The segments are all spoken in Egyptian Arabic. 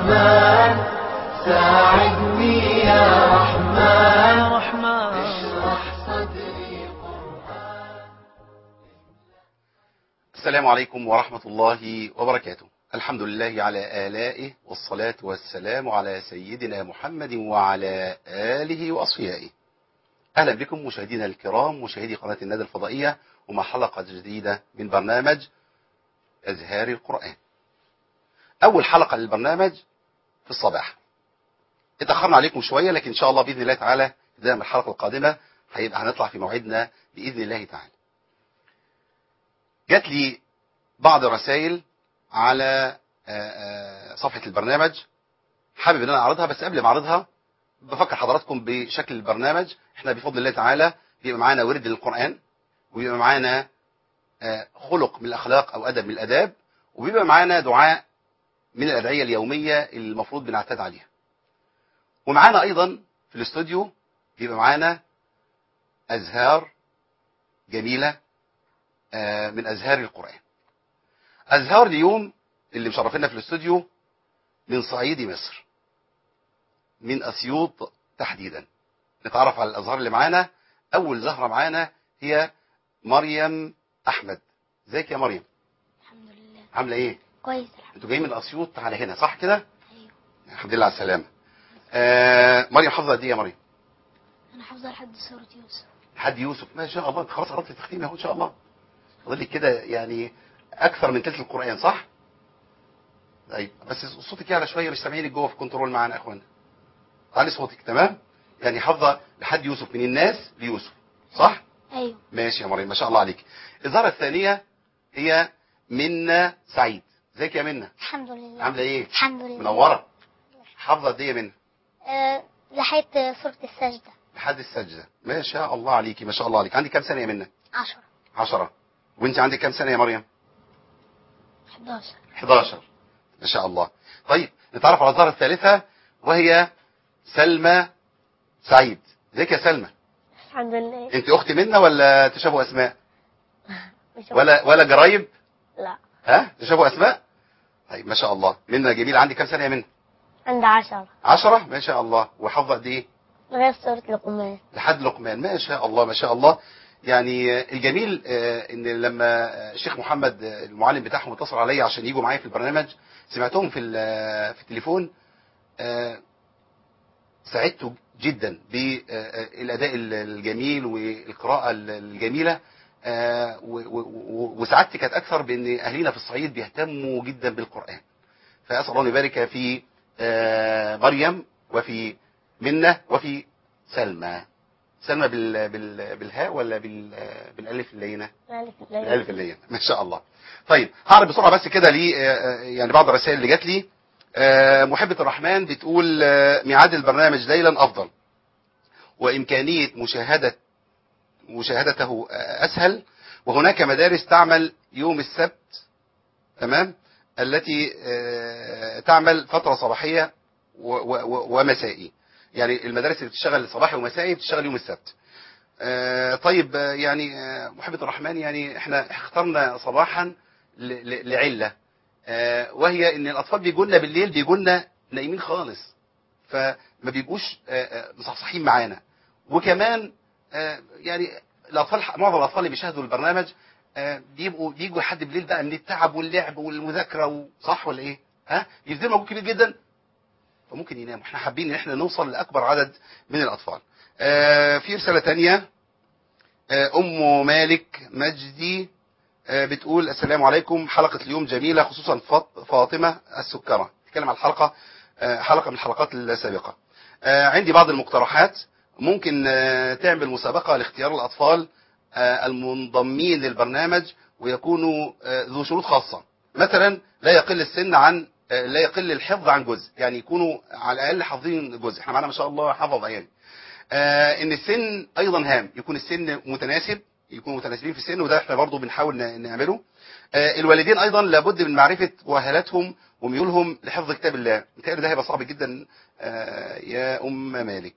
رحمن ساعدني يا رحمن رحمن اشرح صدري قرآن السلام عليكم ورحمة الله وبركاته الحمد لله على آلائه والصلاة والسلام على سيدنا محمد وعلى آله وأصفيائه أهلا بكم مشاهدينا الكرام مشاهدي قناة الندى الفضائية ومع حلقة جديدة من برنامج أزهار القرآن أول حلقة للبرنامج في الصباح اتأخرنا عليكم شوية لكن إن شاء الله بإذن الله تعالى بداية من الحلقة القادمة هيبقى هنطلع في موعدنا بإذن الله تعالى جات لي بعض الرسائل على آه، آه، صفحة البرنامج حابب ان انا اعرضها بس قبل ما اعرضها بفكر حضراتكم بشكل البرنامج احنا بفضل الله تعالى بيبقى معانا ورد للقرآن وبيبقى معانا آه، خلق من الاخلاق او ادب من الاداب وبيبقى معانا دعاء من الادعية اليومية اللي المفروض بنعتاد عليها ومعانا ايضا في الاستوديو بيبقى معانا ازهار جميلة آه، من ازهار القرآن ازهار اليوم اللي مشرفينا في الاستوديو من صعيد مصر من اسيوط تحديدا نتعرف على الازهار اللي معانا اول زهره معانا هي مريم احمد ازيك يا مريم الحمد لله عامله ايه كويس الحمد انتوا جايين من اسيوط على هنا صح كده لله ايوه الحمد لله على السلامه آه مريم حافظه قد ايه يا مريم انا حافظه لحد سوره يوسف لحد يوسف ما شاء الله انت خلاص قربت التختيم اهو ان شاء الله فاضل لك كده يعني اكثر من ثلث القران صح طيب بس صوتك يعلى شويه مش سامعينك جوه في الكنترول معانا يا اخوانا علي صوتك تمام يعني حافظه لحد يوسف من الناس ليوسف صح ايوه ماشي يا مريم ما شاء الله عليك الزهره الثانيه هي منى سعيد ازيك يا منى الحمد لله عامله ايه الحمد لله منوره حافظه قد ايه يا منى أه لحقت سوره السجده لحد السجده ما شاء الله عليكي ما شاء الله عليك عندك كام سنه يا منى عشرة عشرة وانت عندك كام سنه يا مريم 11 11 ما شاء الله طيب نتعرف على الزهرة الثالثة وهي سلمى سعيد ازيك يا سلمى الحمد لله انت اخت منا ولا تشابه اسماء مش ولا ولا جرايب لا ها تشابه اسماء طيب ما شاء الله منا جميل عندك كام سنه يا منا عند عشرة عشرة ما شاء الله وحافظه قد ايه لغايه سوره لقمان لحد لقمان ما شاء الله ما شاء الله يعني آه، الجميل آه، ان لما آه، الشيخ محمد آه، المعلم بتاعهم اتصل عليا عشان يجوا معايا في البرنامج سمعتهم في ال- آه، في التليفون آه، سعدت جدا بالاداء الجميل والقراءه الجميله آه، و- و- و- وسعادتي كانت اكثر بان اهلنا في الصعيد بيهتموا جدا بالقران فاسال الله ان يبارك في آه، مريم وفي منة وفي سلمى سلمى بال بال بالهاء ولا بال بالالف اللينه الف بالالف اللينه ما شاء الله طيب هعرض بسرعه بس كده لي آه، آه، يعني بعض الرسائل اللي جات لي آه، محبه الرحمن بتقول آه، ميعاد البرنامج ليلا افضل وامكانيه مشاهده مشاهدته آه، اسهل وهناك مدارس تعمل يوم السبت تمام التي آه، تعمل فتره صباحيه و- و- و- ومسائي يعني المدارس اللي بتشتغل صباحي ومسائي بتشتغل يوم السبت آه، طيب آه، يعني آه، محبة الرحمن يعني احنا اخترنا صباحا ل- ل- لعلة آه، وهي ان الاطفال بيجوا لنا بالليل بيجوا لنا نايمين خالص فما بيبقوش آه، آه، مصحصحين معانا وكمان آه، يعني الاطفال معظم الاطفال اللي بيشاهدوا البرنامج آه، بيبقوا بيجوا لحد بالليل بقى من التعب واللعب والمذاكره صح ولا ايه؟ ها؟ بيبذلوا مجهود كبير جدا فممكن يناموا احنا حابين ان احنا نوصل لاكبر عدد من الاطفال آه، في رساله تانية آه، ام مالك مجدي آه، بتقول السلام عليكم حلقه اليوم جميله خصوصا فاط- فاطمه السكره تتكلم عن الحلقه آه، حلقه من الحلقات السابقه آه، عندي بعض المقترحات ممكن آه، تعمل مسابقه لاختيار الاطفال آه، المنضمين للبرنامج ويكونوا آه، ذو شروط خاصه مثلا لا يقل السن عن آه، لا يقل الحفظ عن جزء يعني يكونوا على الاقل حافظين جزء احنا معانا ما شاء الله حفظ يعني آه، ان السن ايضا هام يكون السن متناسب يكونوا متناسبين في السن وده احنا برضو بنحاول ن- نعمله آه، الوالدين ايضا لابد من معرفه مؤهلاتهم وميولهم لحفظ كتاب الله متهيألي ده هيبقى صعب جدا آه، يا ام مالك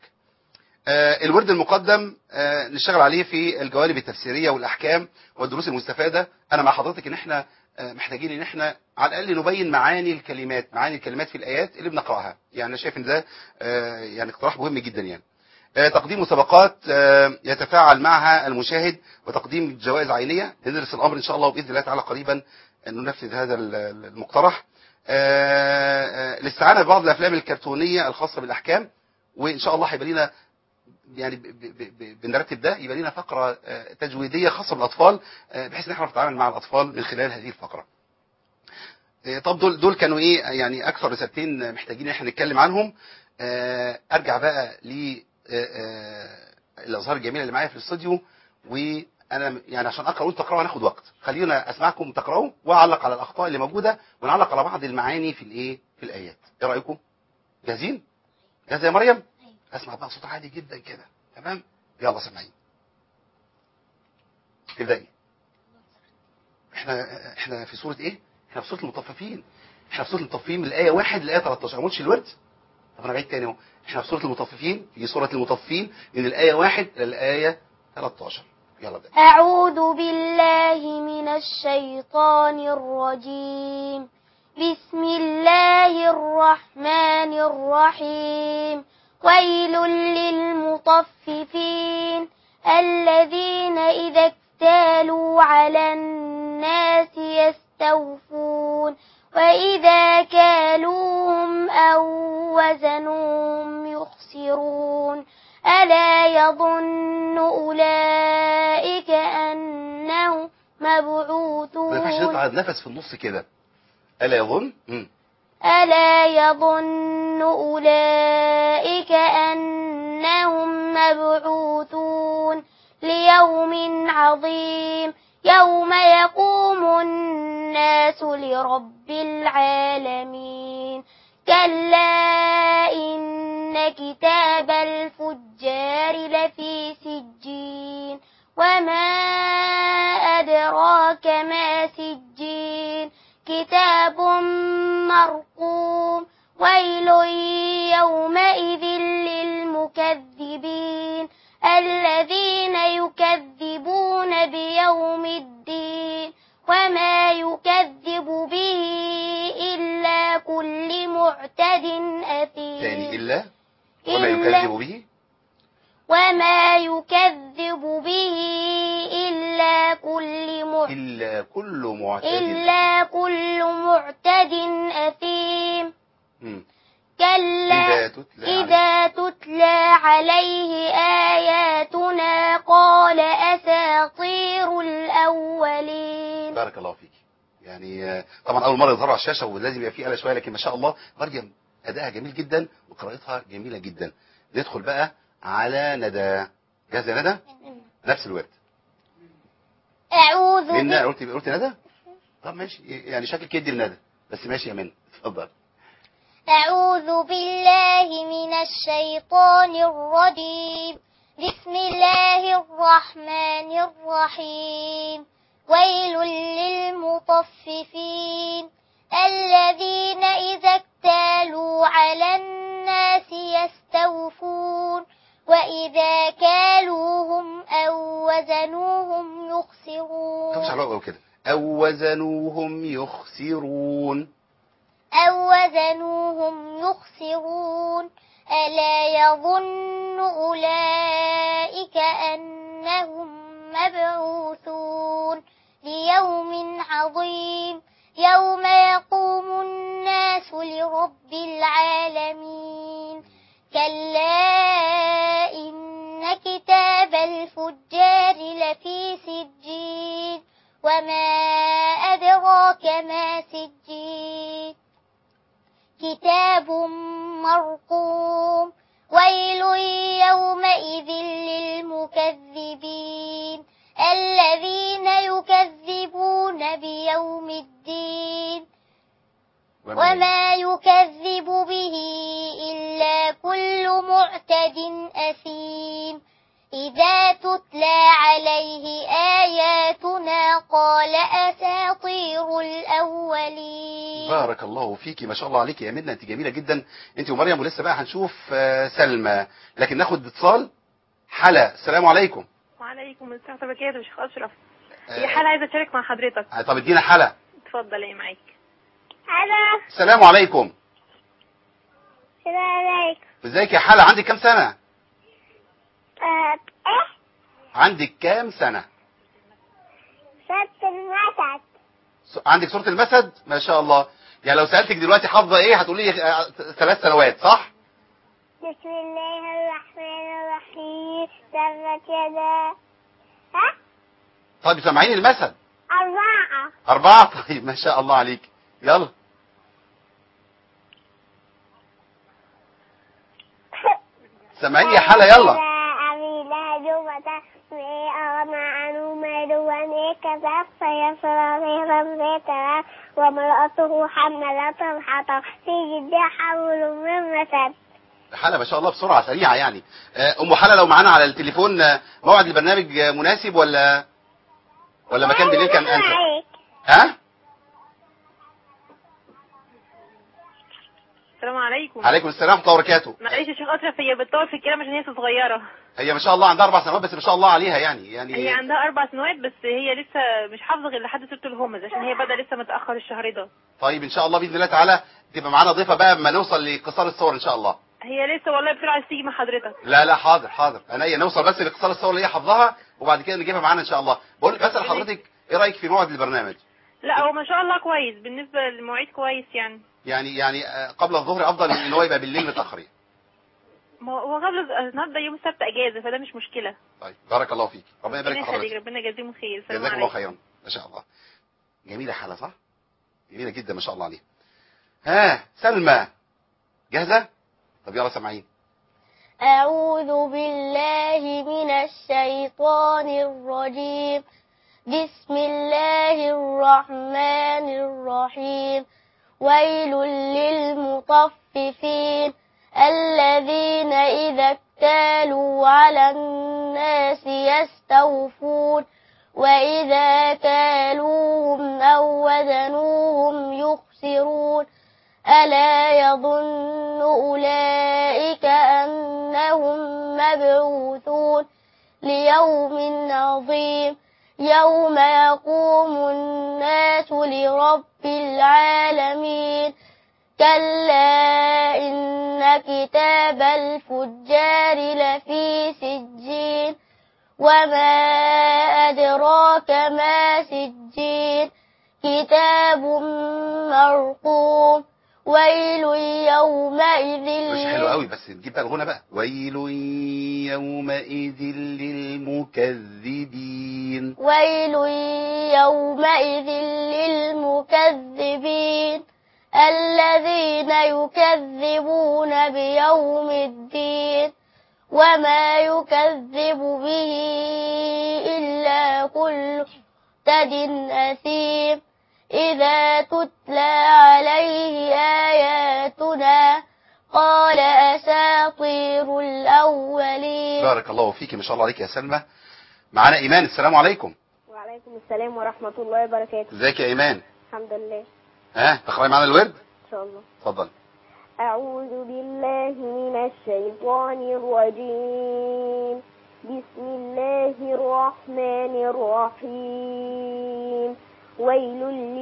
آه، الورد المقدم آه، نشتغل عليه في الجوانب التفسيريه والاحكام والدروس المستفاده انا مع حضرتك ان احنا آه، محتاجين ان احنا على الاقل نبين معاني الكلمات معاني الكلمات في الايات اللي بنقراها يعني انا شايف ان ده آه، يعني اقتراح مهم جدا يعني آه، تقديم مسابقات آه، يتفاعل معها المشاهد وتقديم جوائز عينيه ندرس الامر ان شاء الله باذن الله تعالى قريبا ان ننفذ هذا ال- ال- المقترح آه، آه، الاستعانه ببعض الافلام الكرتونيه الخاصه بالاحكام وان شاء الله هيبقى لنا يعني ب- ب- ب- بنرتب ده يبقى لنا فقره آه، تجويديه خاصه بالاطفال آه، بحيث ان احنا نتعامل مع الاطفال من خلال هذه الفقره. آه، طب دول دول كانوا ايه يعني اكثر رسالتين محتاجين ان احنا نتكلم عنهم آه، ارجع بقى ل آه، آه، الازهار الجميله اللي معايا في الاستوديو وانا يعني عشان اقرا وانتوا تقراوا هناخد وقت خلينا اسمعكم تقراوا واعلق على الاخطاء اللي موجوده ونعلق على بعض المعاني في الايه في الايات ايه رايكم جاهزين جاهزه يا مريم اسمع بقى صوت عالي جدا كده تمام يلا سامعين ابدأي احنا احنا في سورة ايه احنا في سورة المطففين احنا في سورة المطففين من الآية 1 للآية 13 ما قلتش الورد طب انا بعيد تاني اهو احنا في سورة المطففين في سورة المطففين من الآية 1 للآية 13 يلا ابدأ أعوذ بالله من الشيطان الرجيم بسم الله الرحمن الرحيم ويل للمطففين الذين إذا اكتالوا على الناس يستوفون وإذا كالوهم أو وزنوهم يخسرون ألا يظن أولئك أنهم ما ينفعش مبعوثون نطلع نفس في النص كده ألا يظن مم. ألا يظن أولئك أنهم مبعوثون ليوم عظيم يوم يقوم الناس لرب العالمين كلا إن كتاب الفجار لفي سجين وما أدراك ما سجين كتاب مرقوم ويل يومئذ للمكذبين الذين يكذبون بيوم الدين وما يكذب به إلا كل معتد أثيم تاني إلا وما إلا- يكذب به وما يكذب به إلا كل معتد إلا كل معتد إلا كل معتد أثيم مم. كلا إذا تتلى عليه. إذا تتلى عليه آياتنا قال أساطير الأولين بارك الله فيك يعني آه، طبعا اول مره يظهروا على الشاشه ولازم يبقى في قلق شويه لكن ما شاء الله مريم ادائها جميل جدا وقراءتها جميله جدا ندخل بقى على ندى جاهزه يا ندى نفس الورد أعوذ منى بك قلت قلت ندى طب ماشي يعني شكلك يدي لندى بس ماشي يا منى اتفضل أعوذ بالله من الشيطان الرجيم بسم الله الرحمن الرحيم ويل للمطففين الذين إذا اكتالوا على الناس يستوفون وإذا كالوهم أو وزنوهم طب مش يخسرون على قوي كده او وزنوهم يخسرون أو وزنوهم يخسرون ألا يظن أولئك أنهم مبعوثون ليوم عظيم يوم يقوم الناس لرب العالمين كلا إن كتاب الفجار لفي سجين وما أدراك ما سجين كتاب مرقوم ويل يومئذ للمكذبين الذين يكذبون بيوم الدين وما يكذب به إلا كل معتد أثيم إذا تتلى عليه آياتنا قال أساطير الأولين بارك الله فيكي ما شاء الله عليكي يا منى انت جميله جدا انت ومريم ولسه بقى هنشوف آه، سلمى لكن ناخد اتصال حلا السلام عليكم وعليكم السلام وبركاته يا شيخ اشرف آه، هي حالة عايزه اشارك مع حضرتك آه، طب ادينا حلا اتفضل ايه معاك الو السلام عليكم السلام عليكم ازيك يا حلا عندك كام سنة آه، ايه عندك كام سنة صوت المسد س- عندك سورة المسد ما شاء الله يعني لو سألتك دلوقتي حافظة ايه هتقولي لي آه، ثلاث سنوات صح بسم الله الرحمن الرحيم تبت يدا ها طيب سامعين المسد أربعة أربعة طيب ما شاء الله عليك يلا سامعين يا حلا يلا أبي لهجوبة أغنى عنه ماله وأن كذب فيصل نيرا ذات لهب وامرأته حملة الحطب في جدها حول من مسد حلا ما شاء الله بسرعة سريعة يعني آه، أم حلا لو معانا على التليفون آه، موعد البرنامج آه، مناسب ولا ولا مكان بالليل كان أنسب عليك. ها السلام عليكم عليكم السلام ورحمة الله وبركاته معلش يا شيخ اشرف هي بتطول في الكلام عشان هي لسه صغيره هي ما شاء الله عندها أربع سنوات بس ما شاء الله عليها يعني يعني هي عندها اربع سنوات بس هي لسه مش حافظه غير لحد سوره الهمز عشان هي بدا لسه متاخر الشهر ده طيب إن شاء الله بإذن الله تعالى تبقى معانا ضيفة بقى اما نوصل لقصار الصور إن شاء الله هي لسه والله بسرعه عايز تيجي مع حضرتك لا لا حاضر حاضر انا إيه نوصل بس لقصار الصور اللي هي حافظاها وبعد كده نجيبها معانا ان شاء الله بقول لك بسال حضرتك ايه رايك في موعد البرنامج لا هو ما شاء الله كويس بالنسبه للمواعيد كويس يعني يعني يعني آه، قبل الظهر افضل من ان هو يبقى بالليل متاخر يعني. ما هو هو قبل النهارده يوم السبت اجازه فده مش مشكله طيب بارك الله فيك ربنا يبارك ربنا في يخليك حضرتك ربنا يجازيهم خير السلام جزاك الله عليكم خيرا ما شاء الله جميله حاله صح جميله جدا ما شاء الله عليها ها سلمى جاهزه طب يلا سامعين أعوذ بالله من الشيطان الرجيم بسم الله الرحمن الرحيم ويل للمطففين الذين إذا اكتالوا على الناس يستوفون وإذا كالوهم أو وزنوهم يخسرون ألا يظن أولئك أنهم مبعوثون ليوم عظيم يوم يقوم الناس لرب العالمين كلا إن كتاب الفجار لفي سجين وما أدراك ما سجين كتاب مرقوم ويل يومئذ مش حلو قوي بس نجيب بقى الغنى بقى ويل يومئذ للمكذبين ويل يومئذ للمكذبين الذين يكذبون بيوم الدين وما يكذب به إلا كل مهتد أثيم إذا تتلى عليه آياتنا قال أساطير الأولين بارك الله فيك ما شاء الله عليك يا سلمى معانا ايمان السلام عليكم وعليكم السلام ورحمة الله وبركاته ازيك يا ايمان الحمد لله ها تقراي معانا الورد إن شاء الله اتفضل أعوذ بالله من الشيطان الرجيم بسم الله الرحمن الرحيم ويل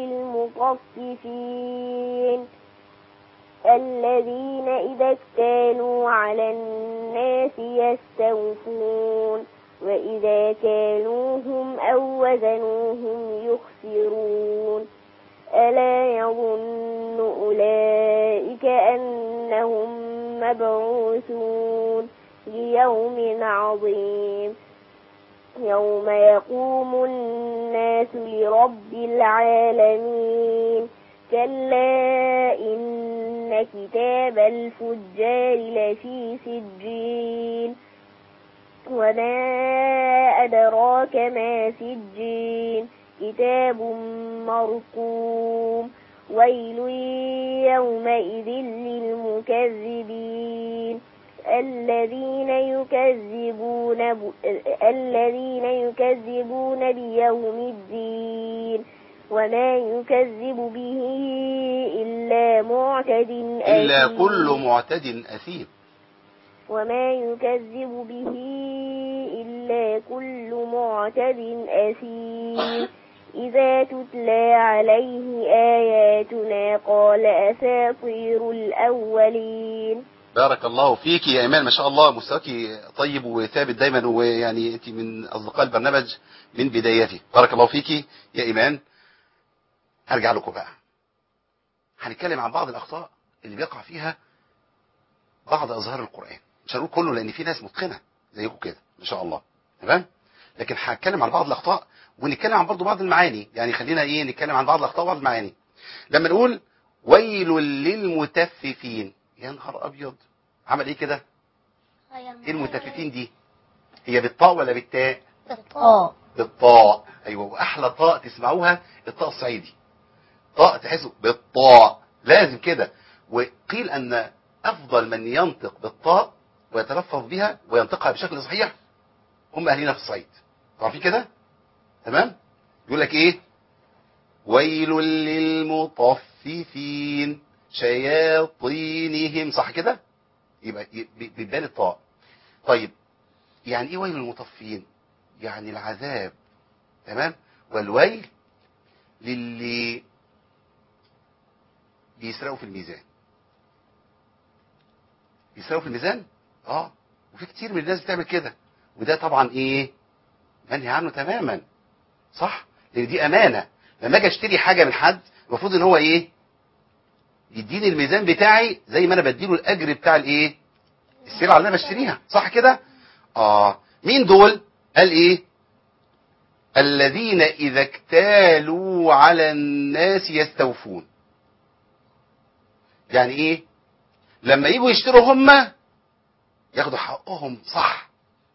للمطففين الذين إذا اكتالوا على الناس يستوفون وإذا كالوهم أو وزنوهم يخسرون ألا يظن أولئك أنهم مبعوثون ليوم عظيم يوم يقوم الناس لرب العالمين كلا إن كتاب الفجار لفي سجين وما أدراك ما سجين كتاب مرقوم ويل يومئذ للمكذبين الذين يكذبون ب... الذين يكذبون بيوم الدين وما يكذب به إلا معتد الا أثيم. كل معتد اثيم وما يكذب به إلا كل معتد أثيم إذا تتلى عليه آياتنا قال أساطير الأولين بارك الله فيك يا ايمان ما شاء الله مستواك طيب وثابت دايما ويعني انت من اصدقاء البرنامج من بدايته بارك الله فيك يا ايمان هرجع لكم بقى هنتكلم عن بعض الاخطاء اللي بيقع فيها بعض اظهار القران مش هنقول كله لان في ناس متقنه زيكم كده ما شاء الله تمام لكن هنتكلم عن بعض الاخطاء ونتكلم عن برضو بعض المعاني يعني خلينا ايه نتكلم عن بعض الاخطاء وبعض المعاني لما نقول ويل للمتففين يا نهار ابيض عمل ايه كده ايه المتففين دي هي بالطاء ولا بالتاء اه بالطاء ايوه واحلى طاء تسمعوها الطاء الصعيدي طاء تحسوا بالطاء لازم كده وقيل ان افضل من ينطق بالطاء ويتلفظ بها وينطقها بشكل صحيح هم اهلنا في الصعيد عارفين كده تمام يقول لك ايه ويل للمطففين شياطينهم صح كده يبقى ي- بيبان الطاء طيب يعني ايه ويل للمطففين يعني العذاب تمام والويل للي بيسرقوا في الميزان بيسرقوا في الميزان اه وفي كتير من الناس بتعمل كده وده طبعا ايه منهي عنه تماما صح لان دي امانه لما اجي اشتري حاجه من حد المفروض ان هو ايه يديني الميزان بتاعي زي ما انا بديله الاجر بتاع الايه السلعه اللي انا بشتريها صح كده اه مين دول قال ايه الذين اذا اكتالوا على الناس يستوفون يعني ايه لما يجوا يشتروا هم ياخدوا حقهم صح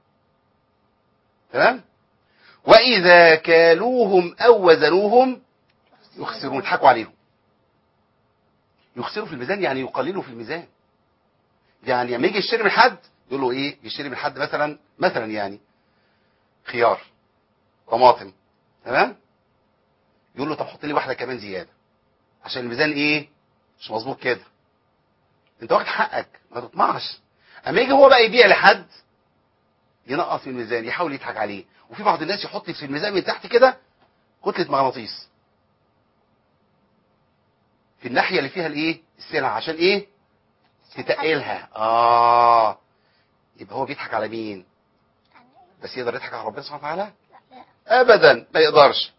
تمام واذا كالوهم او وزنوهم يخسرون يضحكوا عليهم يخسروا في الميزان يعني يقللوا في الميزان يعني لما يجي يشتري من حد يقول له ايه يشتري من حد مثلا مثلا يعني خيار طماطم تمام يقول له طب حط لي واحده كمان زياده عشان الميزان ايه مش مظبوط كده انت واخد حقك ما تطمعش اما يجي هو بقى يبيع لحد ينقص من الميزان يحاول يضحك عليه وفي بعض الناس يحط في الميزان من تحت كده كتله مغناطيس في الناحيه اللي فيها الايه السلعه عشان ايه تتقلها اه يبقى هو بيضحك على مين بس يقدر يضحك على ربنا سبحانه وتعالى ابدا ما يقدرش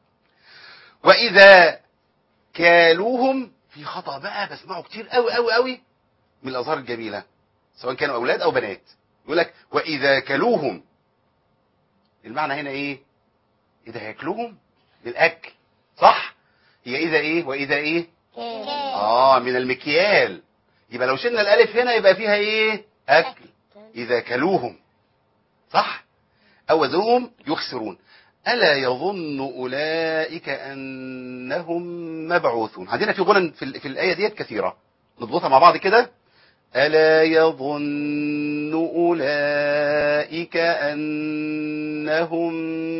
واذا كالوهم في خطا بقى بسمعه كتير قوي قوي قوي من الازهار الجميله سواء كانوا اولاد او بنات يقول لك واذا كلوهم المعنى هنا ايه اذا هياكلوهم بالاكل صح هي اذا ايه واذا ايه اه من المكيال يبقى لو شلنا الالف هنا يبقى فيها ايه اكل اذا كلوهم صح او وزنوهم يخسرون الا يظن اولئك انهم مبعوثون عندنا في غنى في, ال- في الايه ديت كثيره نضبطها مع بعض كده الا يظن اولئك انهم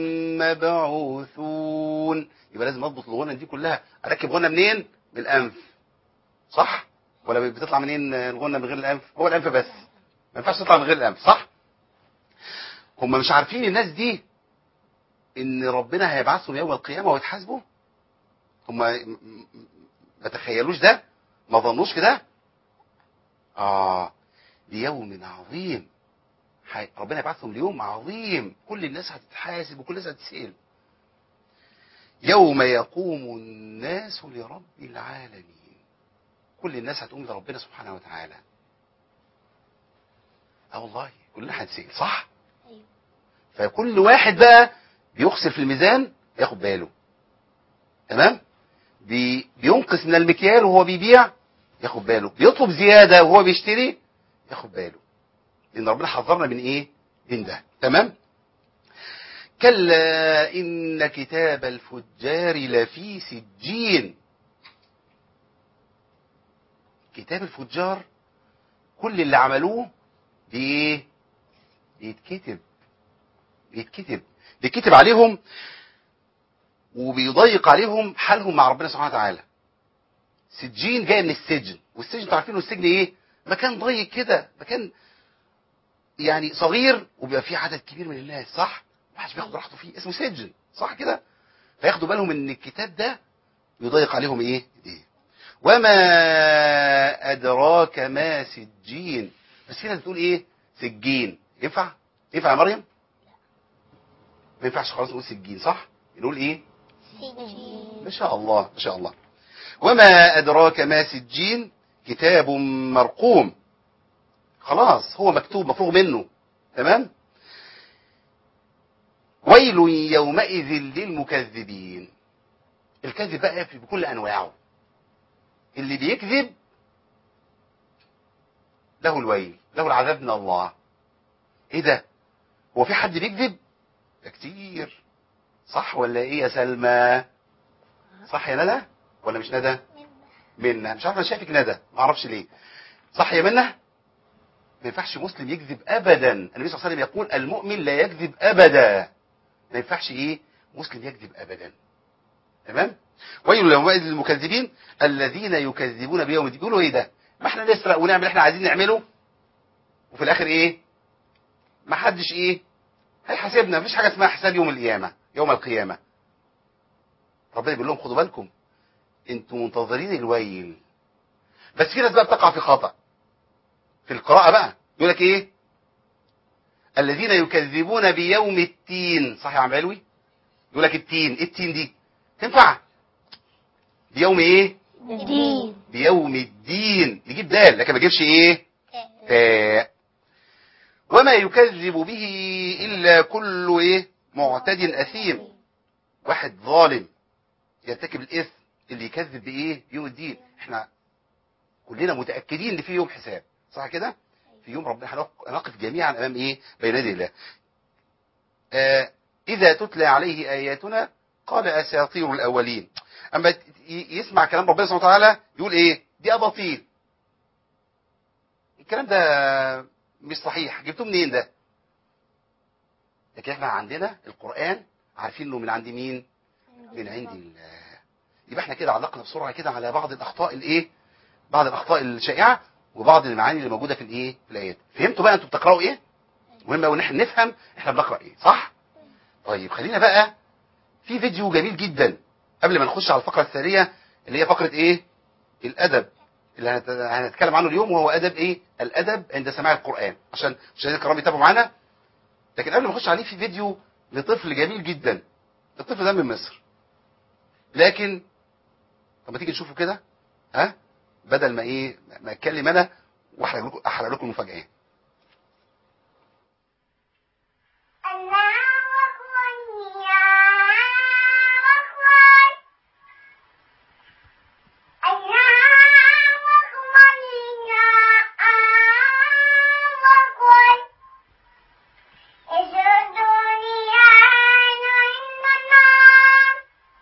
مبعوثون يبقى لازم اضبط الغنى دي كلها اركب غنى منين من الانف صح ولا بتطلع منين الغنى من غير الانف هو الانف بس ما ينفعش تطلع من غير الانف صح هم مش عارفين الناس دي ان ربنا هيبعثهم يوم القيامه ويتحاسبوا هم م- م- ما تخيلوش ده ما ظنوش كده اه ليوم عظيم حي- ربنا يبعثهم ليوم عظيم كل الناس هتتحاسب وكل الناس هتتسأل يوم يقوم الناس لرب العالمين كل الناس هتقوم لربنا سبحانه وتعالى اه والله كلنا هنتسأل صح أيوة. فكل واحد بقى بيخسر في الميزان ياخد باله تمام بي بينقص من المكيال وهو بيبيع ياخد باله بيطلب زياده وهو بيشتري ياخد باله لان ربنا حذرنا من ايه من ده تمام كلا ان كتاب الفجار لفي سجين كتاب الفجار كل اللي عملوه بايه بيتكتب بيتكتب بيتكتب عليهم وبيضيق عليهم حالهم مع ربنا سبحانه وتعالى سجين جاي من السجن والسجن انتوا عارفين السجن ايه مكان ضيق كده مكان يعني صغير وبيبقى فيه عدد كبير من الناس صح محدش بياخد راحته فيه اسمه سجن صح كده فياخدوا بالهم ان الكتاب ده يضيق عليهم ايه ايه وما ادراك ما سجين بس في ناس بتقول ايه سجين ينفع ينفع يا مريم ما ينفعش خلاص نقول سجين صح نقول ايه ما شاء الله ما شاء الله وما أدراك ما سجين كتاب مرقوم خلاص هو مكتوب مفروغ منه تمام ويل يومئذ للمكذبين الكذب بقى في بكل أنواعه اللي بيكذب له الويل له العذاب من الله ايه ده هو في حد بيكذب ده كتير صح ولا ايه يا سلمى صح يا ندى ولا مش ندى منى مش عارف انا شايفك ندى ما اعرفش ليه صح يا منى ما ينفعش مسلم يكذب ابدا النبي صلى الله عليه وسلم يقول المؤمن لا يكذب ابدا ما ينفعش ايه مسلم يكذب ابدا تمام ويل يومئذ للمكذبين الذين يكذبون بيوم الدين بيقولوا ايه ده ما احنا نسرق ونعمل اللي احنا عايزين نعمله وفي الاخر ايه ما حدش ايه هيحاسبنا مفيش حاجه اسمها حساب يوم القيامه يوم القيامه ربنا بيقول لهم خدوا بالكم انتوا منتظرين الويل بس في ناس بقى بتقع في خطأ في القراءة بقى يقول لك ايه الذين يكذبون بيوم التين صح يا عم علوي يقول لك التين ايه التين دي تنفع بيوم ايه الدين بيوم الدين نجيب دال لكن ما تجيبش ايه تاء وما يكذب به الا كل ايه معتد اثيم واحد ظالم يرتكب الاثم اللي يكذب بايه بيوم الدين احنا كلنا متاكدين ان في يوم حساب صح كده في يوم ربنا هنق- هنقف جميعا امام ايه بين يدي الله آه اذا تتلى عليه اياتنا قال اساطير الاولين اما ت- ي- يسمع كلام ربنا سبحانه وتعالى يقول ايه دي اباطيل الكلام ده مش صحيح جبتوه منين ده لكن احنا عندنا القران عارفين انه من عند مين من عند الله يبقى احنا كده علقنا بسرعه كده على بعض الاخطاء الايه بعض الاخطاء الشائعه وبعض المعاني اللي موجوده في الايه في الايات فهمتوا بقى انتوا بتقراوا ايه مهم قوي ان احنا نفهم احنا بنقرا ايه صح طيب خلينا بقى في فيديو جميل جدا قبل ما نخش على الفقره الثانيه اللي هي فقره ايه الادب اللي هنت- هنتكلم عنه اليوم وهو ادب ايه الادب عند سماع القران عشان مشاهدينا الكرام يتابعوا معانا لكن قبل ما نخش عليه في فيديو لطفل جميل جدا الطفل ده من مصر لكن طب ما تيجي نشوفه كده ها بدل ما ايه ما اتكلم انا واحرق لكم احرق لكم المفاجاه الله أكبر يا أكبر الله أكبر يا أكبر أشهد أن لا إله إلا الله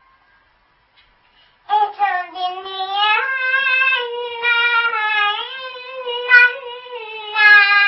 أشهد أن لا إله إلا الله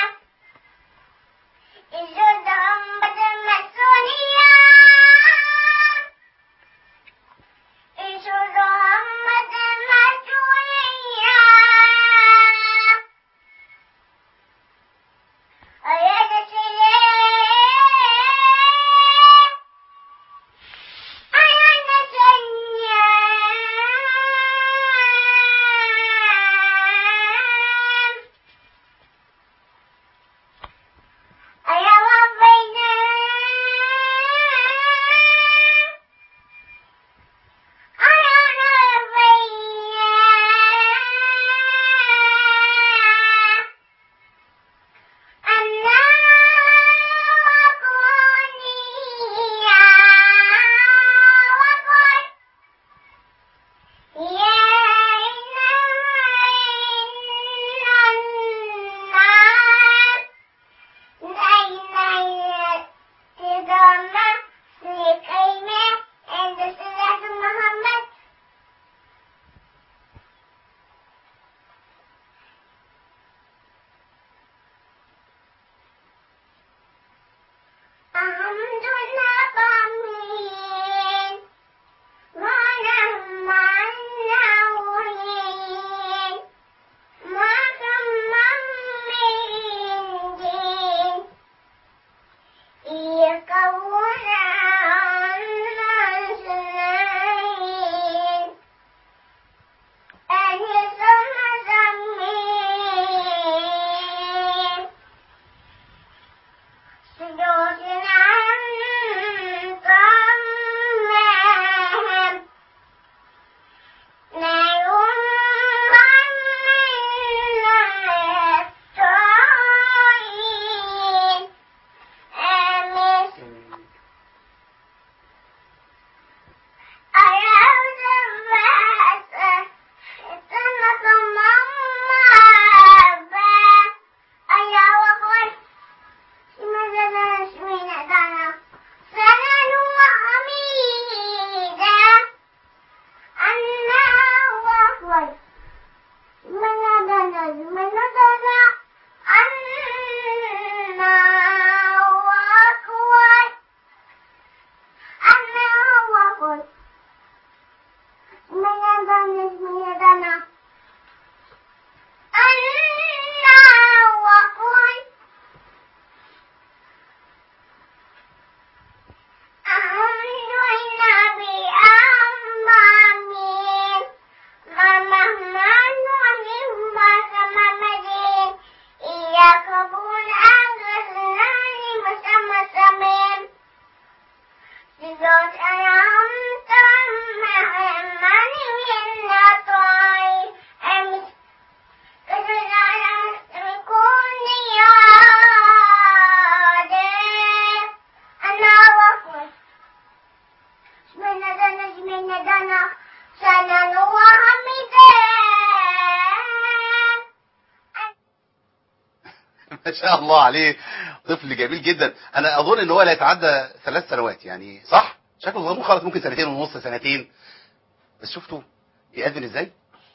ما شاء الله عليه طفل جميل جدا انا اظن ان هو لا يتعدى ثلاث سنوات يعني صح شكله صغير خالص ممكن سنتين ونص سنتين بس شفتوا يأذن ازاي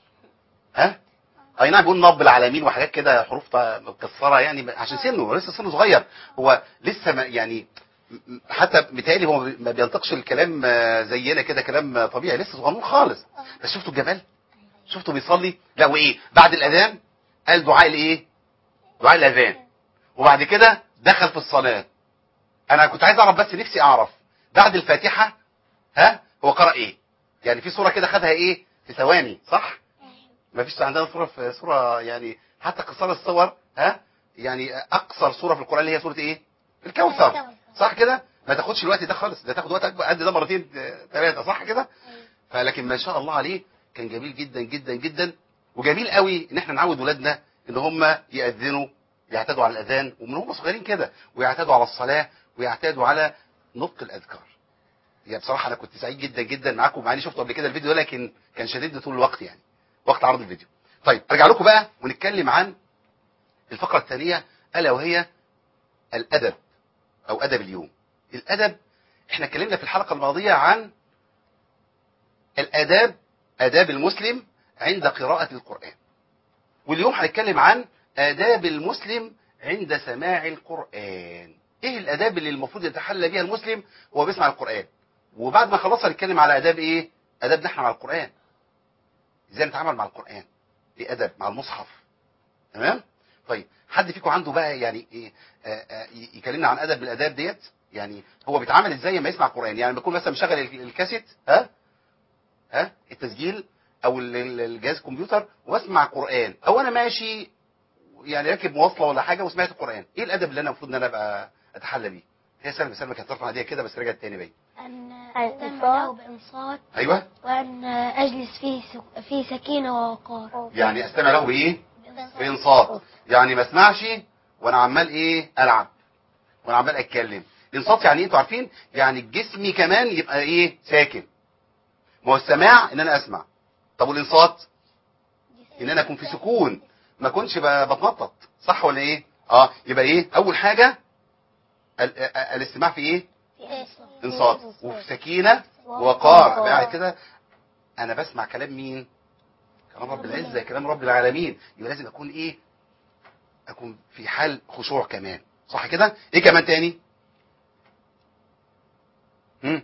ها اي نعم بيقول نب العالمين وحاجات كده حروف طا- مكسره يعني عشان سنه هو لسه سنه صغير هو لسه ما يعني م- م- حتى متهيألي هو ما بينطقش الكلام آه، زينا كده كلام آه، طبيعي لسه صغنون خالص بس شفتوا الجمال شفتوا بيصلي لا وايه بعد الاذان قال دعاء الايه دعاء الاذان وبعد كده دخل في الصلاه انا كنت عايز اعرف بس نفسي اعرف بعد الفاتحه ها هو قرأ ايه يعني في صوره كده خدها ايه في ثواني صح ما فيش عندنا صوره في صوره يعني حتى قصار الصور ها يعني اقصر صوره في القران اللي هي سوره ايه الكوثر صح كده ما تاخدش الوقت ده خالص ده تاخد وقت اكبر قد ده مرتين ثلاثه صح كده فلكن ما شاء الله عليه كان جميل جدا جدا جدا وجميل قوي ان احنا نعود ولادنا ان هم يأذنوا يعتادوا على الاذان ومن هم صغيرين كده ويعتادوا على الصلاه ويعتادوا على نطق الاذكار يعني بصراحه انا كنت سعيد جدا جدا معاكم مع اني شفته قبل كده الفيديو ده لكن كان شديد طول الوقت يعني وقت عرض الفيديو طيب ارجع لكم بقى ونتكلم عن الفقره الثانيه الا وهي الادب او ادب اليوم الادب احنا اتكلمنا في الحلقه الماضيه عن الاداب اداب المسلم عند قراءه القران واليوم هنتكلم عن آداب المسلم عند سماع القرآن ايه الآداب اللي المفروض يتحلى بيها المسلم وهو بيسمع القرآن وبعد ما خلصنا هنتكلم على آداب ايه آدابنا احنا مع القرآن ازاي نتعامل مع القرآن ايه أدب مع المصحف تمام طيب حد فيكم عنده بقى يعني ايه آه آه ي- يكلمنا عن أدب من الآداب ديت يعني هو بيتعامل ازاي لما يسمع القرآن يعني بيكون مثلا مشغل ال- الكاسيت ها ها التسجيل او ال- ال- الجهاز الكمبيوتر واسمع قرآن او انا ماشي يعني راكب مواصله ولا حاجه وسمعت القران ايه الادب اللي انا المفروض ان انا ابقى اتحلى بيه هي سلمى سلمى كانت ترفع ايديها كده بس رجعت تاني باين أن الإنصات. أهتم له بإنصات ايوه وأن أجلس في سك- في سكينة ووقار يعني استمع له بايه بانصات يعني ما اسمعش وانا عمال ايه العب وانا عمال اتكلم انصات يعني ايه انتوا عارفين يعني جسمي كمان يبقى ايه ساكن ما هو السماع ان انا اسمع طب والانصات ان انا اكون في سكون ما اكونش ب- بتنطط صح ولا ايه اه يبقى ايه اول حاجه ال- ال- الاستماع في ايه انصات وفي سكينه ووقار أبقى قاعد كده انا بسمع كلام مين كلام رب العزه كلام رب العالمين يبقى لازم اكون ايه اكون في حال خشوع كمان صح كده ايه كمان تاني هم؟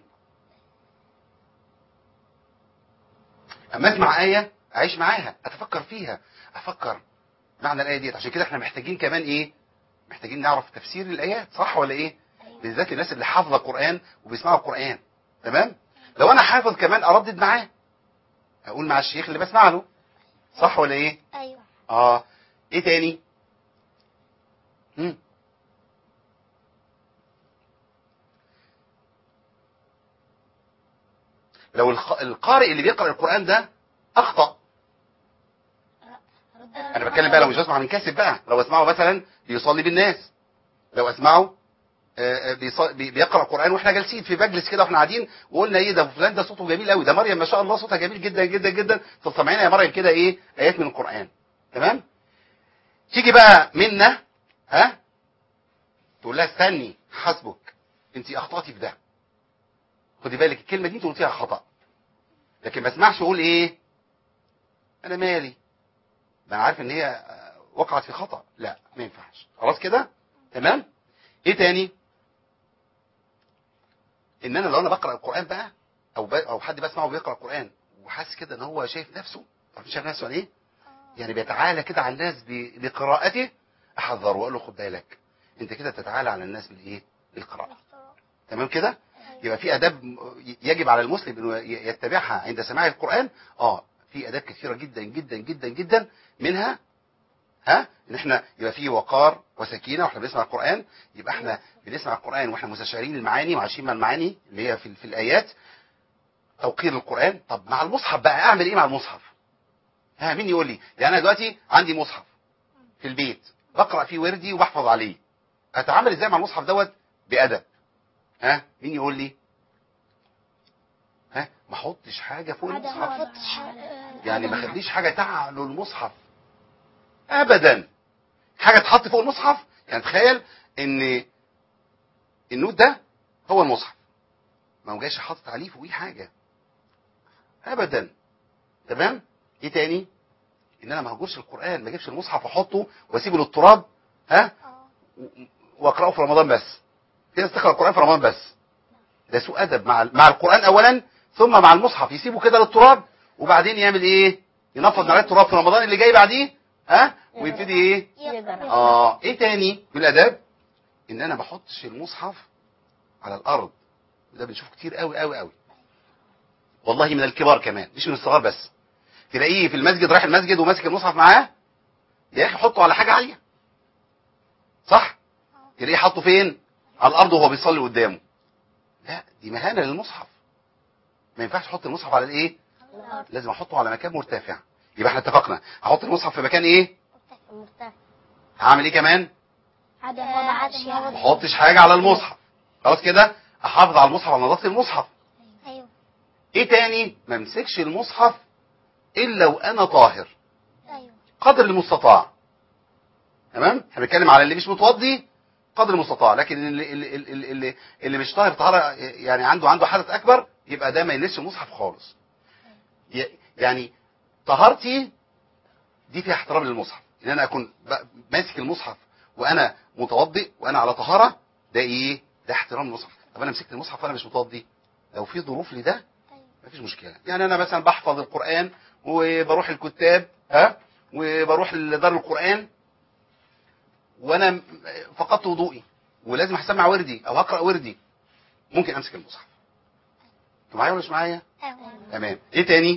اما اسمع ايه اعيش معاها اتفكر فيها افكر معنى الايه ديت عشان كده احنا محتاجين كمان ايه محتاجين نعرف تفسير الايات صح ولا ايه بالذات الناس اللي حافظه القران وبيسمعوا القران تمام لو انا حافظ كمان اردد معاه اقول مع الشيخ اللي بسمع له صح ولا ايه أيوة اه ايه تاني مم. لو الخ- القارئ اللي بيقرأ القرآن ده أخطأ أنا بتكلم بقى لو مش بسمع من كاسب بقى لو أسمعه مثلا بيصلي بالناس لو أسمعه آه، آه، بيص- بي- بيقرأ القرآن واحنا جالسين في مجلس كده واحنا قاعدين وقلنا ايه ده فلان ده صوته جميل قوي ده مريم ما شاء الله صوتها جميل جدا جدا جدا طب سامعينا يا مريم كده ايه آيات من القرآن تمام تيجي بقى منا ها تقول لها استني حسبك انت اخطأتي في ده خدي بالك الكلمه دي انت قلتيها خطأ لكن ما اسمعش اقول ايه انا مالي ده انا عارف ان هي آه، وقعت في خطأ لا ما ينفعش خلاص كده تمام ايه تاني ان انا لو انا بقرا القران بقى او ب... او حد بسمعه بيقرا القران وحاسس كده ان هو شايف نفسه عارف شايف نفسه يعني ايه يعني بيتعالى كده على الناس ب... بقراءته احذره واقول له خد بالك انت كده بتتعالى على الناس بالايه بالقراءه تمام كده يبقى في اداب م- يجب على المسلم انه ي- يتبعها عند سماع القران اه في اداب كثيره جدا جدا جدا جدا منها ها ان احنا يبقى في وقار وسكينه واحنا بنسمع القران يبقى احنا بنسمع القران واحنا مستشعرين المعاني وعايشين مع المعاني اللي هي في, في الايات توقير القران طب مع المصحف بقى اعمل ايه مع المصحف ها مين يقول لي يعني انا دلوقتي عندي مصحف في البيت بقرا فيه وردي وبحفظ عليه اتعامل ازاي مع المصحف دوت بادب ها مين يقول لي ها ما احطش حاجه فوق المصحف يعني ما خليش حاجه تعلو المصحف ابدا حاجه تحط فوق المصحف يعني تخيل ان النوت ده هو المصحف ما هو جايش حاطط عليه فوقيه حاجه ابدا تمام ايه تاني ان انا ما هجرش القران ما اجيبش المصحف واحطه واسيبه للتراب ها و- واقراه في رمضان بس في ناس تقرا القران في رمضان بس ده سوء ادب مع مع القران اولا ثم مع المصحف يسيبه كده للتراب وبعدين يعمل ايه ينفض عليه التراب في رمضان اللي جاي بعديه ها ويبتدي ايه اه ايه تاني بالاداب ان انا ما احطش المصحف على الارض ده بنشوف كتير قوي قوي قوي والله من الكبار كمان مش من الصغار بس تلاقيه في المسجد رايح المسجد وماسك المصحف معاه يا اخي حطه على حاجه عاليه صح تلاقيه حاطه فين على الارض وهو بيصلي قدامه لا دي مهانه للمصحف ما ينفعش احط المصحف على الايه لازم احطه على مكان مرتفع يبقى احنا اتفقنا هحط المصحف في مكان ايه هعمل ايه كمان عدم وضع أشياء ما احطش حاجه على المصحف خلاص كده احافظ على المصحف على نظافه المصحف أيوه ايه تاني ما امسكش المصحف الا وانا طاهر أيوه قدر المستطاع تمام احنا بنتكلم على اللي مش متوضي قدر المستطاع لكن اللي اللي اللي, اللي, اللي مش طاهر طهاره يعني عنده عنده حدث اكبر يبقى ده ما يلبسش المصحف خالص ي- يعني طهارتي دي فيها احترام للمصحف ان انا اكون ب- ماسك المصحف وانا متوضئ وانا على طهاره ده ايه ده احترام للمصحف طب انا مسكت المصحف وانا مش متوضي لو في ظروف لده مفيش مشكله يعني انا مثلا بحفظ القران وبروح الكتاب ها وبروح لدار القران وانا م- فقدت وضوئي ولازم هسمع وردي او هقرا وردي ممكن امسك المصحف انتوا معايا ولا مش معايا تمام ايه تاني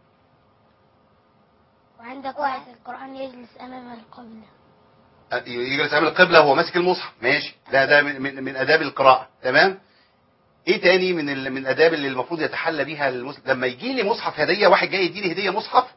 وعند قراءة القرآن يجلس أمام القبلة أ- يجلس امام القبله وهو ماسك المصحف ماشي ده ده من, من, من اداب القراءه تمام ايه تاني من ال... من الاداب اللي المفروض يتحلى بيها المسلم لما يجي لي مصحف هديه واحد جاي يديني هديه مصحف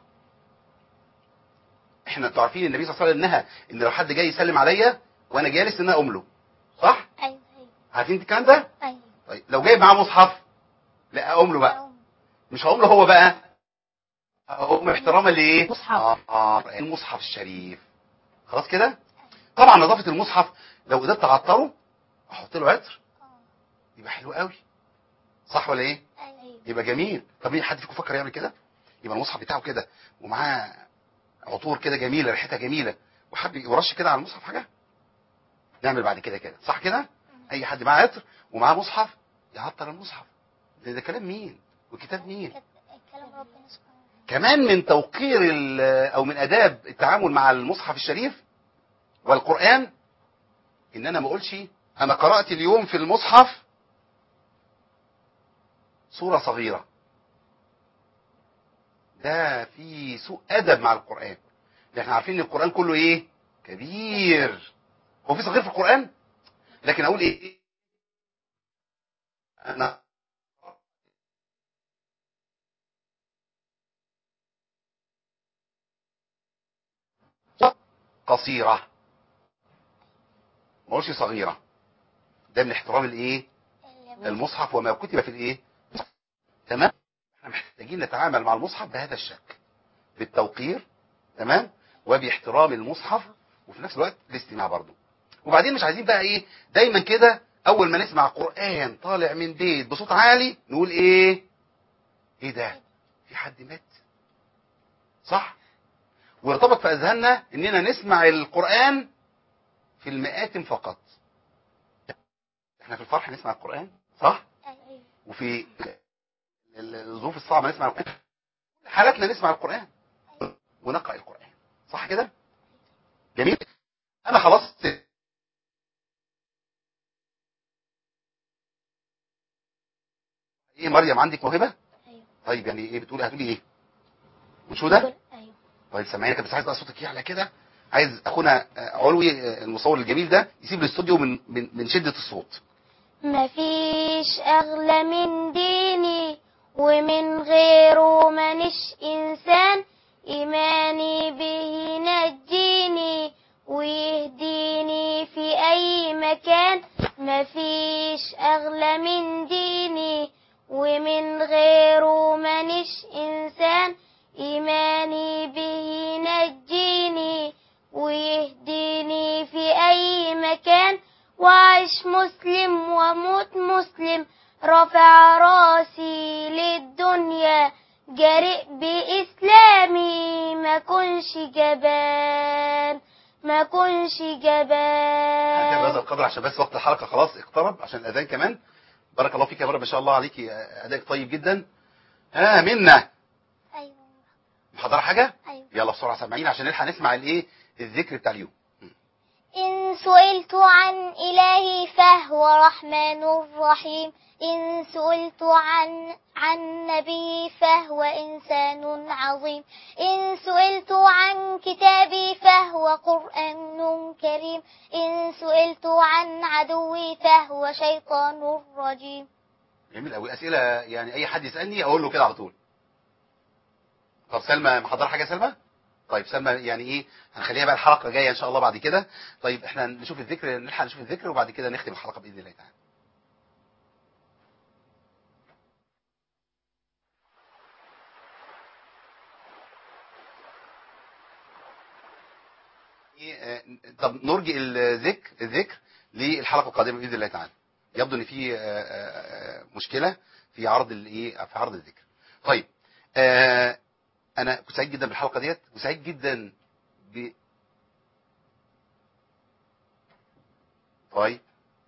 احنا انتوا عارفين النبي صلى الله عليه وسلم نهى ان لو حد جاي يسلم عليا وانا جالس ان انا اقوم له صح أيوه أيوه عارفين الكلام ده أيوه طيب لو جايب معاه مصحف لا اقوم له بقى مش هقوم له هو بقى اقوم احتراما لايه مصحف. آه آه المصحف الشريف خلاص كده طبعا نظافه المصحف لو قدرت اعطره احط له عطر يبقى حلو قوي صح ولا ايه أيوه يبقى جميل طب مين حد فيكم فكر يعمل كده يبقى المصحف بتاعه كده ومعاه عطور كده جميله ريحتها جميله وحب يرش كده على المصحف حاجه نعمل بعد كده كده صح كده اي حد معاه عطر ومعاه مصحف يعطر المصحف ده, ده كلام مين وكتاب مين كلام ربنا سبحانه كمان من توقير ال- او من اداب التعامل مع المصحف الشريف والقران ان انا ما اقولش انا قرات اليوم في المصحف سوره صغيره ده في سوء ادب مع القران ده احنا عارفين ان القران كله ايه كبير هو في صغير في القران لكن اقول ايه انا قصيرة ما اقولش صغيرة ده من احترام الايه المصحف وما كتب في الايه تمام احنا محتاجين نتعامل مع المصحف بهذا الشكل بالتوقير تمام وباحترام المصحف وفي نفس الوقت الاستماع برضه وبعدين مش عايزين بقى ايه دايما كده اول ما نسمع قرآن طالع من بيت بصوت عالي نقول ايه ايه ده في حد مات صح وارتبط في اذهاننا اننا نسمع القرآن في المآتم فقط احنا في الفرح نسمع القرآن صح أيوه وفي ال- الظروف الصعبة نسمع القرآن حالاتنا نسمع القرآن ونقرأ القرآن صح كده جميل انا خلاص ايه مريم عندك موهبة أيوه طيب يعني ايه بتقولي هتقولي ايه وشو ده أيوه طيب سامعيني كده بس عايز بقى صوتك يعلى كده عايز اخونا آه، علوي آه، المصور الجميل ده يسيب الاستوديو من من من شدة الصوت مفيش أغلى من ديني ومن غيره منش إنسان إيماني به ينجيني ويهديني في أي مكان مفيش أغلى من ديني ومن غيره منش إنسان إيماني به ينجيني ويهديني في أي مكان وعيش مسلم وموت مسلم رفع راسي للدنيا جرئ بإسلامي ما كنش جبان ما كنش كده بهذا جبان القدر عشان بس وقت الحلقه خلاص اقترب عشان الاذان كمان بارك الله فيك يا مرة ما شاء الله عليكي ادائك طيب جدا ها منا أيوة محضره حاجه أيوة يلا بسرعه سامعين عشان نلحق نسمع الايه الذكر بتاع اليوم إن سئلت عن إلهي فهو رحمن رحيم إن سئلت عن عن نبي فهو إنسان عظيم إن سئلت عن كتابي فهو قرآن كريم إن سئلت عن عدوي فهو شيطان رجيم جميل قوي اسئله يعني اي حد يسالني اقول له كده على طول طب سلمى محضره حاجه يا سلمى طيب سلمى يعني ايه هنخليها بقى الحلقه الجايه ان شاء الله بعد كده طيب احنا نشوف الذكر نلحق نشوف الذكر وبعد كده نختم الحلقه باذن الله تعالى إيه، آه، طب نرجئ الذكر الذكر للحلقه القادمه باذن الله تعالى يبدو ان في آه، آه، آه، مشكله في عرض الايه في عرض الذكر طيب آه، انا كنت سعيد جدا بالحلقه ديت وسعيد جدا ب طيب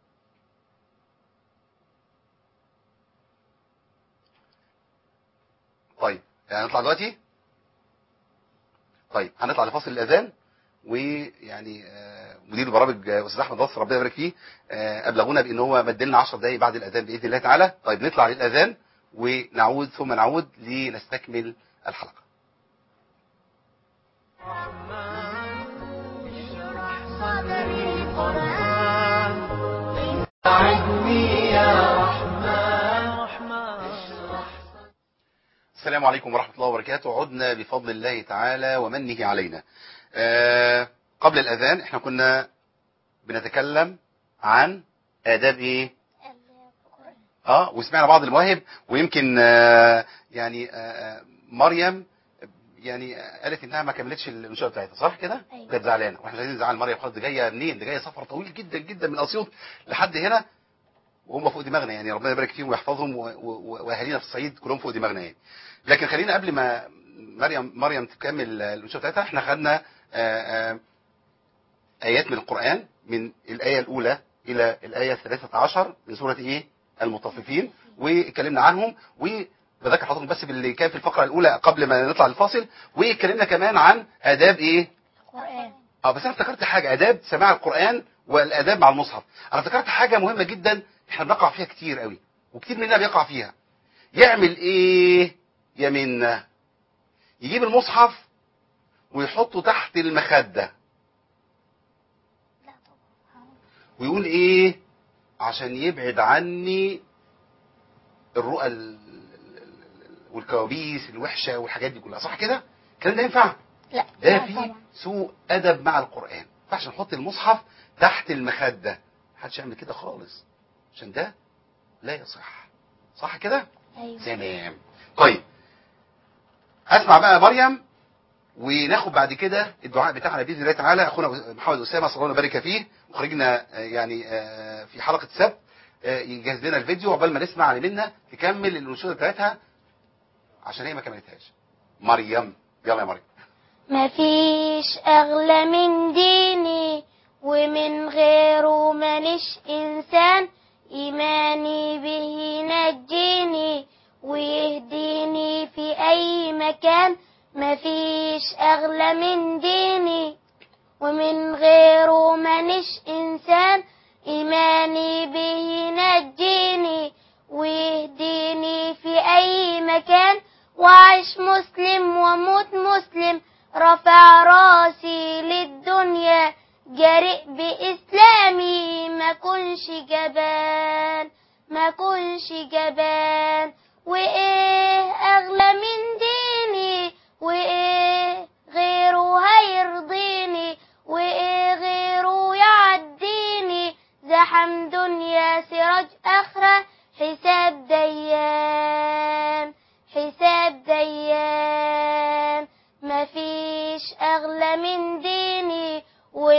طيب هنطلع دلوقتي طيب هنطلع لفاصل الاذان ويعني آه، مدير البرامج آه، استاذ احمد نصر ربنا يبارك فيه آه، ابلغونا بان هو مد لنا 10 دقائق بعد الاذان باذن الله تعالى طيب نطلع للاذان ونعود ثم نعود لنستكمل الحلقه صدري قرآن ساعدني يا رحمن السلام عليكم ورحمة الله وبركاته عدنا بفضل الله تعالى ومنه علينا آه قبل الأذان احنا كنا بنتكلم عن آداب ايه اه وسمعنا بعض المواهب ويمكن آه يعني آه آه، مريم يعني آه، قالت انها ما كملتش الانشاء بتاعتها صح كده؟ أيوة. كانت زعلانه واحنا مش عايزين نزعل مريم خالص دي جايه منين؟ دي جايه سفر طويل جدا جدا من اسيوط لحد هنا وهم فوق دماغنا يعني ربنا يبارك فيهم ويحفظهم و- و- واهالينا في الصعيد كلهم فوق دماغنا يعني. لكن خلينا قبل ما مريم مريم تكمل الانشاء بتاعتها احنا خدنا آه، آه، ايات من القران من الايه الاولى الى الايه 13 من سوره ايه؟ المطففين واتكلمنا عنهم وبذكر حضرتك بس باللي كان في الفقره الاولى قبل ما نطلع الفاصل واتكلمنا كمان عن اداب ايه؟ قرآن اه بس انا افتكرت حاجه اداب سماع القران والاداب مع المصحف انا افتكرت حاجه مهمه جدا احنا بنقع فيها كتير قوي وكتير مننا بيقع فيها يعمل ايه يا منا يجيب المصحف ويحطه تحت المخده ويقول ايه عشان يبعد عني الرؤى ال- ال- ال- والكوابيس الوحشه والحاجات دي كلها صح كده الكلام ده ينفع لا ده لا فيه طبعا. سوء ادب مع القران ما ينفعش نحط المصحف تحت المخده محدش يعمل كده خالص عشان ده لا يصح صح كده أيوة. تمام طيب اسمع بقى مريم وناخد بعد كده الدعاء بتاعنا باذن الله تعالى اخونا محمد اسامه صلى الله وبارك فيه مخرجنا آه، يعني آه، في حلقه السبت آه، يجهز لنا الفيديو عقبال ما نسمع على منا تكمل الانشوده بتاعتها عشان هي ما كملتهاش مريم يلا يا مريم مفيش أغلى من ديني ومن غيره مانيش إنسان إيماني به نجيني ويهديني في أي مكان مفيش أغلى من ديني ومن غيره مانيش إنسان إيماني به نجيني ويهديني في أي مكان وعيش مسلم وموت مسلم رفع راسي للدنيا جرئ بإسلامي ما كنش جبان ما كنش جبان وإيه أغلى من ديني وإيه غيره هيرضيني وإيه غيره يعديني زحم دنيا سراج آخرة حساب ديان حساب ديان مفيش أغلى من ديني ومن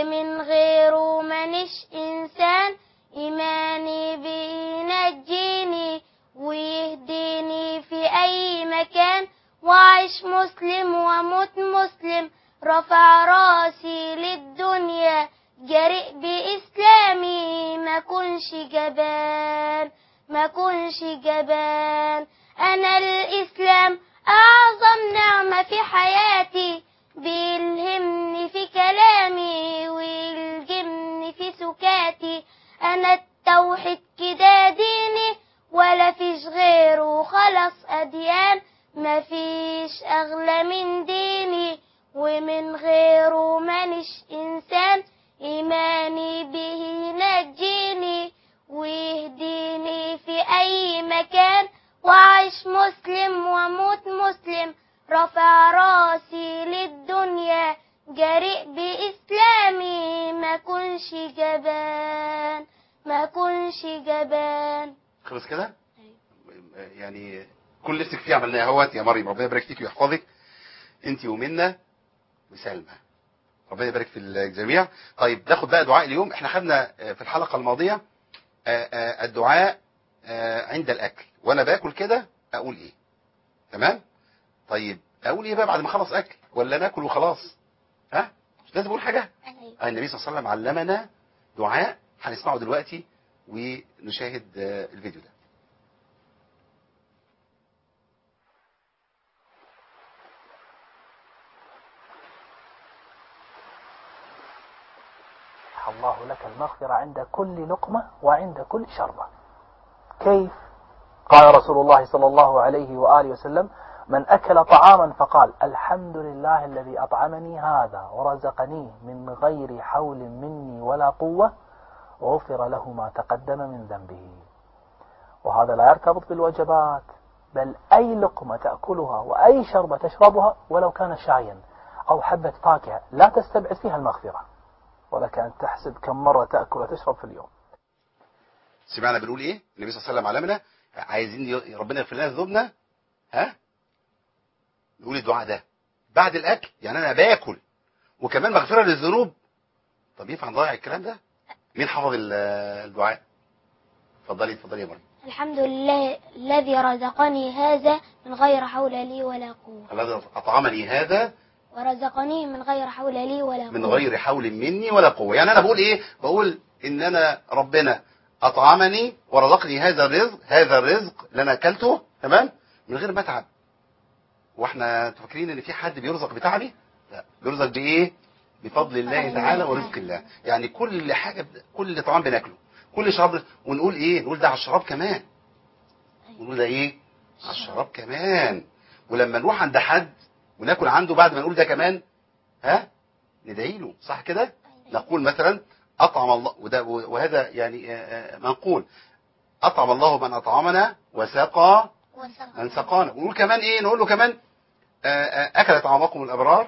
ومن غيره منش إنسان إيماني به ينجيني ويهديني في أي مكان وأعيش مسلم وأموت مسلم رفع راسي للدنيا جريء بإسلامي ما كنش جبان ما كنش جبان أنا الإسلام أعظم نعمة في حياتي بيلهمني في كلامي ويلجمني في سكاتي أنا التوحيد كده ديني ولا فيش غيره خلاص أديان ما فيش أغلى من ديني ومن غيره مانيش إنسان إيماني به ينجيني ويهديني في أي مكان وأعيش مسلم وأموت مسلم رفع راسي للدنيا جريء بإسلامي ما كنش جبان ما كنش جبان خلص كده يعني كل نفسك فيه عملناه اهوت يا مريم ربنا يبارك فيك ويحفظك انت ومنى وسلمى ربنا يبارك في الجميع طيب ناخد بقى دعاء اليوم احنا خدنا آه، في الحلقه الماضيه آه، آه، الدعاء آه، عند الاكل وانا باكل كده اقول ايه تمام طيب اقول ايه بقى بعد ما اخلص اكل ولا ناكل وخلاص ها مش لازم اقول حاجه آه، النبي صلى الله عليه وسلم علمنا دعاء هنسمعه دلوقتي ونشاهد آه، الفيديو ده الله لك المغفرة عند كل لقمة وعند كل شربة كيف قال رسول الله صلى الله عليه وآله وسلم من أكل طعاما فقال الحمد لله الذي أطعمني هذا ورزقنيه من غير حول مني ولا قوة غفر له ما تقدم من ذنبه وهذا لا يرتبط بالوجبات بل أي لقمة تأكلها وأي شربة تشربها ولو كان شايا أو حبة فاكهة لا تستبعد فيها المغفرة ولك أن تحسب كم مرة تأكل وتشرب في اليوم سمعنا بنقول ايه النبي صلى الله عليه وسلم علمنا عايزين ي- ربنا يغفر لنا ذنوبنا ها نقول الدعاء ده بعد الاكل يعني انا باكل وكمان مغفره للذنوب طب ينفع نضيع الكلام ده مين حفظ ال- الدعاء اتفضلي اتفضلي يا مريم الحمد لله الذي رزقني هذا من غير حول لي ولا قوة الذي اطعمني هذا ورزقني من غير حول لي ولا قوة من غير حول مني ولا قوه يعني انا بقول ايه بقول ان انا ربنا اطعمني ورزقني هذا الرزق هذا الرزق اللي انا اكلته تمام من غير ما اتعب واحنا انتوا فاكرين ان في حد بيرزق بتعبي لا بيرزق بايه بفضل الله تعالى ورزق الله يعني كل حاجه ب- كل طعام بناكله كل شراب ونقول ايه نقول ده على الشراب كمان ونقول ده ايه على الشراب كمان ولما نروح عند حد وناكل عنده بعد ما نقول ده كمان ها ندعي له صح كده نقول مثلا اطعم الله وده وهذا يعني آه، آه، منقول اطعم الله من اطعمنا وسقى من سقانا ونقول كمان ايه نقول له كمان آه، آه، اكل طعامكم الابرار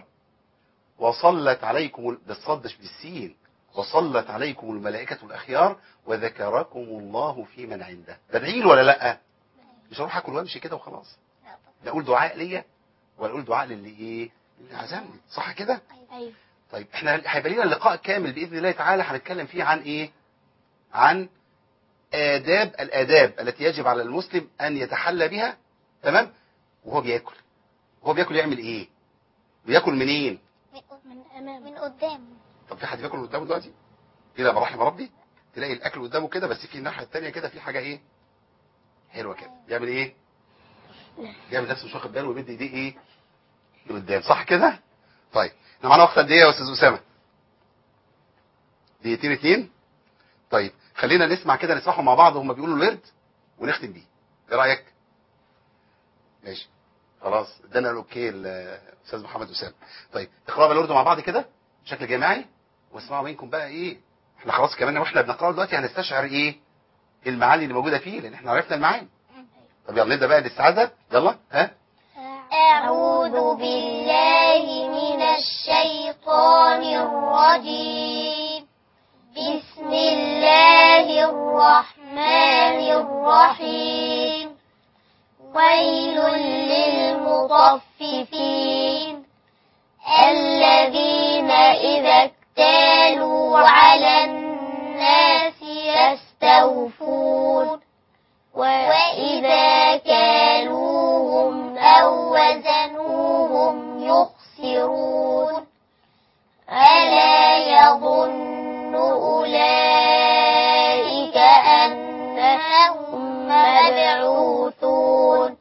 وصلت عليكم ال- بالصد مش بالسين وصلت عليكم الملائكة الأخيار وذكركم الله في من عنده بدعي له ولا لا مش هروح اكل وامشي كده وخلاص لا اقول دعاء ليا ولا اقول دعاء للي ايه اللي عزمني صح كده أيوة طيب احنا هيبقى لنا لقاء كامل باذن الله تعالى هنتكلم فيه عن ايه عن آداب الآداب التي يجب على المسلم أن يتحلى بها تمام وهو بياكل وهو بياكل يعمل إيه بياكل منين من أمام من قدام طب في حد بياكل قدامه دلوقتي إلى ما رحم ربي تلاقي الأكل قدامه كده بس في الناحية التانية كده في حاجة إيه حلوة كده يعمل إيه يعمل نفسه مش واخد باله ويمد إيديه إيه لقدام صح كده طيب احنا معانا وقت قد إيه يا أستاذ أسامة دقيقتين اتنين طيب خلينا نسمع كده نسمعهم مع بعض وهم بيقولوا الورد ونختم بيه ايه رايك ماشي خلاص ادانا الاوكي الاستاذ محمد اسامه طيب اقراوا الورد مع بعض كده بشكل جماعي واسمعوا منكم بقى ايه احنا خلاص كمان واحنا بنقراه دلوقتي هنستشعر ايه المعاني اللي موجوده فيه لان احنا عرفنا المعاني طب يلا نبدا بقى الاستعاذه يلا ها أعوذ بالله من الشيطان الرجيم بسم الله الرحمن الرحيم ويل للمطففين الذين إذا اكتالوا كانوا على الناس يستوفون وإذا كالوهم أو وزنوهم يخسرون ألا يظن أولئك أنهم مبعوثون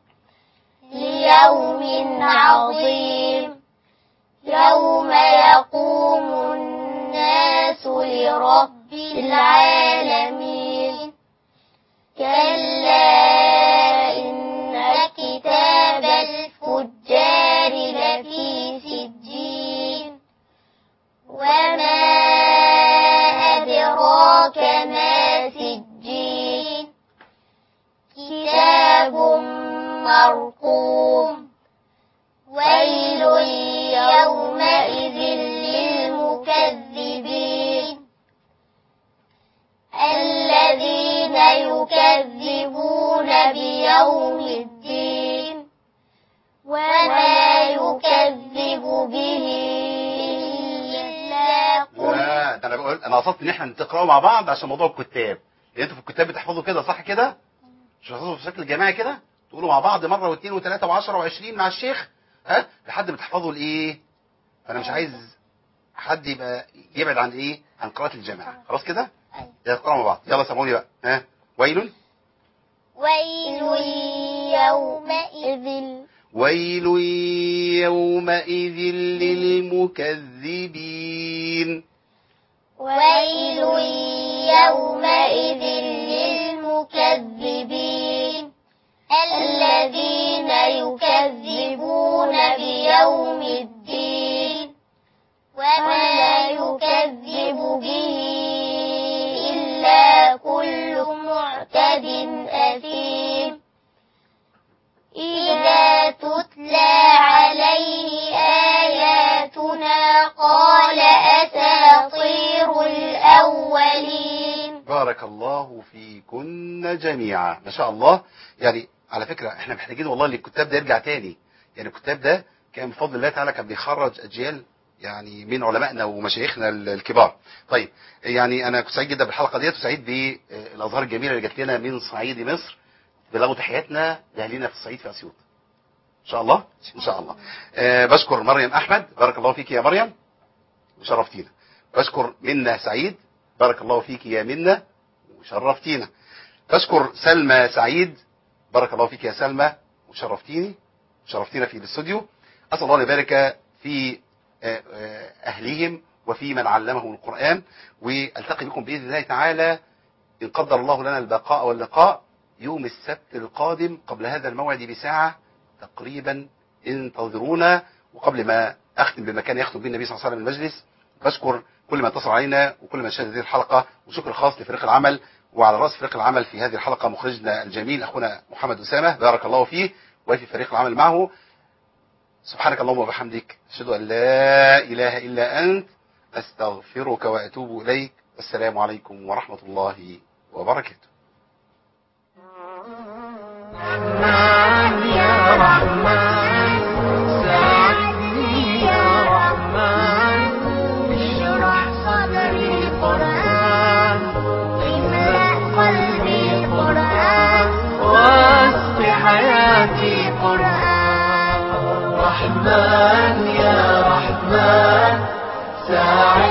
ليوم عظيم يوم يقوم الناس لرب العالمين كلا إن كتاب الفجار لفي سجين وما أدراك ما سجين كتاب مرقوم ويل يومئذ للمكذبين الذين يكذبون بيوم الدين وما يكذب به إلا كل لا ده انا بقول انا قصدت ان احنا تقراوا مع بعض عشان موضوع الكتاب لان انتوا في الكتاب بتحفظوا كده صح كده مش بتحفظوا في شكل جماعي كده تقولوا مع بعض مره واثنين وثلاثه وعشرة وعشرين مع الشيخ ها لحد ما تحفظوا الايه فانا مش عايز حد يبقى يبعد عن ايه عن قراءه الجماعه خلاص كده أيوة. يلا اقراوا مع بعض يلا سامعوني بقى ها ويل ويل يومئذ ويل يومئذ للمكذبين ويل يومئذ للمكذبين الذين يكذبون بيوم الدين وما يكذب به إلا كل معتد أثيم إذا تتلى عليه آياتنا قال أساطير الأولين بارك الله فيكن جميعا ما شاء الله يعني على فكرة احنا محتاجين والله للكتاب ده يرجع تاني يعني الكتاب ده كان بفضل الله تعالى كان بيخرج اجيال يعني من علمائنا ومشايخنا ال- الكبار طيب يعني انا كنت سعيد جدا بالحلقه ديت وسعيد بالازهار الجميله اللي جات لنا من صعيد مصر بلغوا تحياتنا لاهالينا في الصعيد في اسيوط ان شاء الله ان شاء الله آه بشكر مريم احمد بارك الله فيك يا مريم وشرفتينا بشكر منى سعيد بارك الله فيك يا منى وشرفتينا بشكر سلمى سعيد بارك الله فيك يا سلمى وشرفتيني شرفتينا في الاستوديو اسال الله ان يبارك في آه، آه، اهليهم وفي من علمهم القران والتقي بكم باذن الله تعالى ان قدر الله لنا البقاء واللقاء يوم السبت القادم قبل هذا الموعد بساعه تقريبا انتظرونا وقبل ما اختم بما كان يختم به النبي صلى الله عليه وسلم المجلس بشكر كل من اتصل علينا وكل من شاهد هذه الحلقه وشكر خاص لفريق العمل وعلى راس فريق العمل في هذه الحلقه مخرجنا الجميل اخونا محمد اسامه بارك الله فيه وفي فريق العمل معه سبحانك اللهم وبحمدك اشهد ان لا اله الا انت استغفرك واتوب اليك السلام عليكم ورحمه الله وبركاته رحمن يا رحمن ساعدني يا رحمن اشرح صدري قرآن املأ قلبي قرآن واسق حياتي قرآن رحمن يا رحمن ساعدني